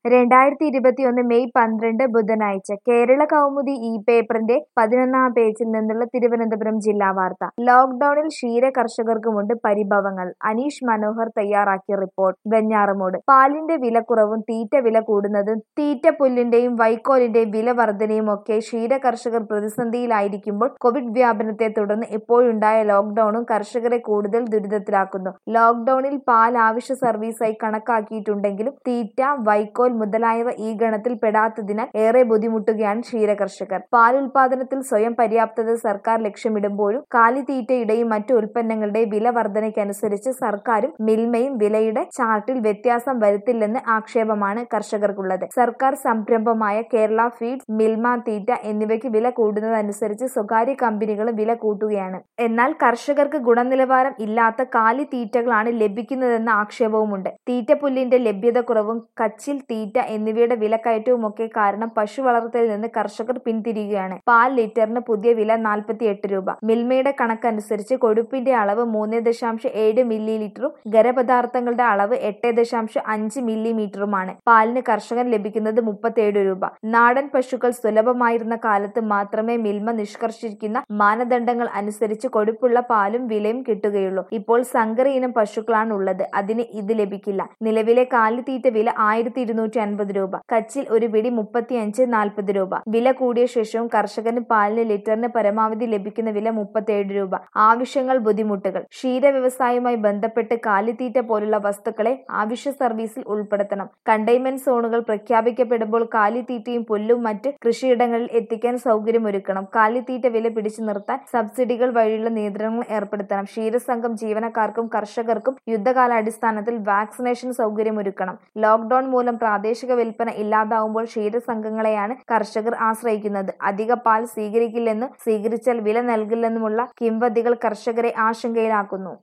രണ്ടായിരത്തി ഇരുപത്തിയൊന്ന് മെയ് പന്ത്രണ്ട് ബുധനാഴ്ച കേരള കൗമുദി ഈ പേപ്പറിന്റെ പതിനൊന്നാം പേജിൽ നിന്നുള്ള തിരുവനന്തപുരം ജില്ലാ വാർത്ത ലോക്ഡൌണിൽ ക്ഷീര കർഷകർക്കുമുണ്ട് പരിഭവങ്ങൾ അനീഷ് മനോഹർ തയ്യാറാക്കിയ റിപ്പോർട്ട് വെഞ്ഞാറമൂട് പാലിന്റെ വിലക്കുറവും തീറ്റ വില കൂടുന്നതും തീറ്റപ്പുല്ലിന്റെയും വൈക്കോലിന്റെയും വില വർധനയും ഒക്കെ ക്ഷീര കർഷകർ പ്രതിസന്ധിയിലായിരിക്കുമ്പോൾ കോവിഡ് വ്യാപനത്തെ തുടർന്ന് ഇപ്പോഴുണ്ടായ ലോക്ഡൌണും കർഷകരെ കൂടുതൽ ദുരിതത്തിലാക്കുന്നു ലോക്ഡൌണിൽ പാൽ ആവശ്യ സർവീസായി കണക്കാക്കിയിട്ടുണ്ടെങ്കിലും തീറ്റ വൈക്കോൽ മുതലായവ ഈ ഗണത്തിൽ പെടാത്തതിനാൽ ഏറെ ബുദ്ധിമുട്ടുകയാണ് ക്ഷീരകർഷകർ പാൽ ഉൽപാദനത്തിൽ സ്വയം പര്യാപ്തത സർക്കാർ ലക്ഷ്യമിടുമ്പോഴും കാലിത്തീറ്റയുടെയും മറ്റു ഉൽപ്പന്നങ്ങളുടെ വില വർധനയ്ക്കനുസരിച്ച് സർക്കാരും മിൽമയും വിലയുടെ ചാർട്ടിൽ വ്യത്യാസം വരുത്തില്ലെന്ന് ആക്ഷേപമാണ് കർഷകർക്കുള്ളത് സർക്കാർ സംരംഭമായ കേരള ഫീഡ്സ് മിൽമ തീറ്റ എന്നിവയ്ക്ക് വില കൂടുന്നതനുസരിച്ച് സ്വകാര്യ കമ്പനികളും വില കൂട്ടുകയാണ് എന്നാൽ കർഷകർക്ക് ഗുണനിലവാരം ഇല്ലാത്ത കാലിത്തീറ്റകളാണ് ലഭിക്കുന്നതെന്ന ആക്ഷേപവുമുണ്ട് തീറ്റപ്പുല്ലിന്റെ ലഭ്യത കുറവും കച്ചിൽ തീറ്റ എന്നിവയുടെ വിലക്കയറ്റവുമൊക്കെ കാരണം പശു വളർത്തലിൽ നിന്ന് കർഷകർ പിന്തിരിയുകയാണ് പാൽ ലിറ്ററിന് പുതിയ വില നാൽപ്പത്തി എട്ട് രൂപ മിൽമയുടെ കണക്കനുസരിച്ച് കൊഴുപ്പിന്റെ അളവ് മൂന്ന് ദശാംശം ഏഴ് മില്ലി ലിറ്ററും ഖരപദാർത്ഥങ്ങളുടെ അളവ് എട്ട് ദശാംശം അഞ്ച് മില്ലിമീറ്ററുമാണ് പാലിന് കർഷകൻ ലഭിക്കുന്നത് മുപ്പത്തേഴ് രൂപ നാടൻ പശുക്കൾ സുലഭമായിരുന്ന കാലത്ത് മാത്രമേ മിൽമ നിഷ്കർഷിക്കുന്ന മാനദണ്ഡങ്ങൾ അനുസരിച്ച് കൊഴുപ്പുള്ള പാലും വിലയും കിട്ടുകയുള്ളൂ ഇപ്പോൾ സങ്കര ഇനം പശുക്കളാണ് ഉള്ളത് അതിന് ഇത് ലഭിക്കില്ല നിലവിലെ കാലിത്തീറ്റ വില ആയിരത്തി ഇരുന്നൂറ്റി അൻപത് രൂപ കച്ചിൽ ഒരു പിടി മുപ്പത്തിയഞ്ച് നാൽപ്പത് രൂപ വില കൂടിയ ശേഷവും കർഷകന് പാലിന് ലിറ്ററിന് പരമാവധി ലഭിക്കുന്ന വില മുപ്പത്തേഴ് രൂപ ആവശ്യങ്ങൾ ബുദ്ധിമുട്ടുകൾ ക്ഷീര വ്യവസായവുമായി ബന്ധപ്പെട്ട് കാലിത്തീറ്റ പോലുള്ള വസ്തുക്കളെ ആവശ്യ സർവീസിൽ ഉൾപ്പെടുത്തണം കണ്ടെയ്ൻമെന്റ് സോണുകൾ പ്രഖ്യാപിക്കപ്പെടുമ്പോൾ കാലിത്തീറ്റയും പുല്ലും മറ്റ് കൃഷിയിടങ്ങളിൽ എത്തിക്കാൻ സൗകര്യമൊരുക്കണം കാലിത്തീറ്റ വില പിടിച്ചു നിർത്താൻ സബ്സിഡികൾ വഴിയുള്ള നിയന്ത്രണങ്ങൾ ഏർപ്പെടുത്തണം ക്ഷീരസംഘം ജീവനക്കാർക്കും കർഷകർക്കും യുദ്ധകാലാടിസ്ഥാനത്തിൽ വാക്സിനേഷൻ സൗകര്യമൊരുക്കണം ലോക്ഡൌൺ മൂലം പ്രാദേശിക വിൽപ്പന ഇല്ലാതാവുമ്പോൾ ക്ഷീരസംഘങ്ങളെയാണ് കർഷകർ ആശ്രയിക്കുന്നത് അധിക പാൽ സ്വീകരിക്കില്ലെന്നും സ്വീകരിച്ചാൽ വില നൽകില്ലെന്നുമുള്ള കിംവദികൾ കർഷകരെ ആശങ്കയിലാക്കുന്നു